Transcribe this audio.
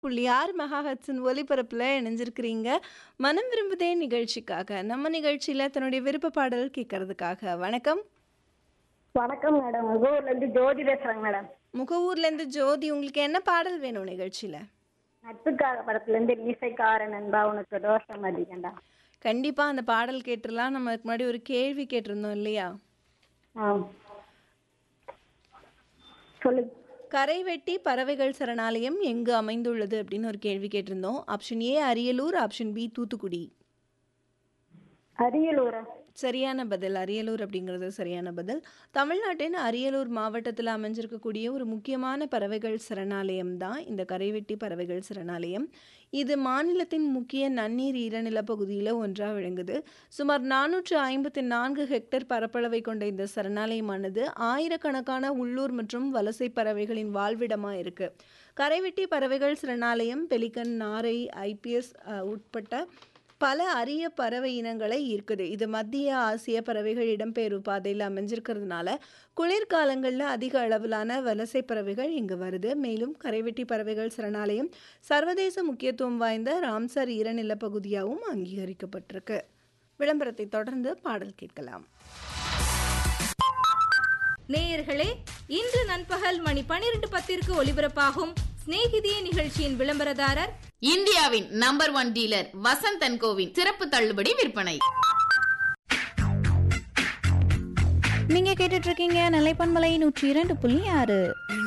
புள்ளி ஆறு மெகாஹெட்ஸின் ஒலிபரப்புல இணைஞ்சிருக்கிறீங்க. மனம் விரும்புதே நிகழ்ச்சிக்காக. நம்ம நிகழ்ச்சியில தன்னுடைய விருப்ப பாடல் கேட்கறதுக்காக. வணக்கம். வணக்கம் மேடம். முகூர்லேருந்து ஜோதி பேசுறேங்க மேடம். முகவூர்லேருந்து ஜோதி. உங்களுக்கு என்ன பாடல் வேணும் நிகழ்ச்சியில? நட்புக்காக படத்துலேருந்து மீசைக்கார நண்பா உனக்கு ரோஷம் அதிகண்டா. கண்டிப்பா அந்த பாடல் கேட்டுறலாம். நம்ம அதுக்கு முன்னாடி ஒரு கேள்வி கேட்டிருந்தோம் இல்லையா? ஆ. சொல்லு. கரைவெட்டி பறவைகள் சரணாலயம் எங்கு அமைந்துள்ளது அப்படின்னு ஒரு கேள்வி கேட்டிருந்தோம். Option A Ariyalur, option B Thoothukudi. அரியலூரா? சரியான பதில். அரியலூர் அப்படிங்கிறது சரியான பதில். தமிழ்நாட்டின் அரியலூர் மாவட்டத்தில் அமைஞ்சிருக்கக்கூடிய ஒரு முக்கியமான பறவைகள் சரணாலயம் தான் இந்த கரைவெட்டி பறவைகள் சரணாலயம். இது மாநிலத்தின் முக்கிய நன்னீர் ஈரநில பகுதியில ஒன்றா விளங்குது. சுமார் 454 ஹெக்டேர் பரப்பளவை கொண்ட இந்த சரணாலயமானது ஆயிரக்கணக்கான உள்ளூர் மற்றும் வலசை பறவைகளின் வாழ்விடமா இருக்கு. கரைவெட்டி பறவைகள் சரணாலயம் பெலிகன், நாரை, ஐபிஎஸ் அ உட்பட்ட பல அரிய பறவை இனங்களை ஈர்க்குது. இது மத்திய ஆசிய பறவைகள் இடம்பெயர்வு பாதையில அமைஞ்சிருக்கிறதுனால, குளிர்காலங்கள்ல அதிக அளவிலான வலசை பறவைகள் இங்கு வருது. மேலும் கரைவெட்டி பறவைகள் சரணாலயம் சர்வதேச முக்கியத்துவம் வாய்ந்த ராம்சர் ஈரநில பகுதியாவும் அங்கீகரிக்கப்பட்டிருக்கு. விளம்பரத்தை தொடர்ந்து பாடல் கேட்கலாம். நேயர்களே இன்று நண்பகல் மணி பனிரெண்டு பத்திற்கு ஒலிபரப்பாகும் சிநேகிதியே நிகழ்ச்சியின் விளம்பரதாரர் இந்தியாவின் number one dealer Vasanth and கோவின் சிறப்பு தள்ளுபடி விற்பனை நீங்க கேட்டுட்டு இருக்கீங்க நிலைப்பன்மலை நூற்றி இரண்டு புள்ளி ஆறு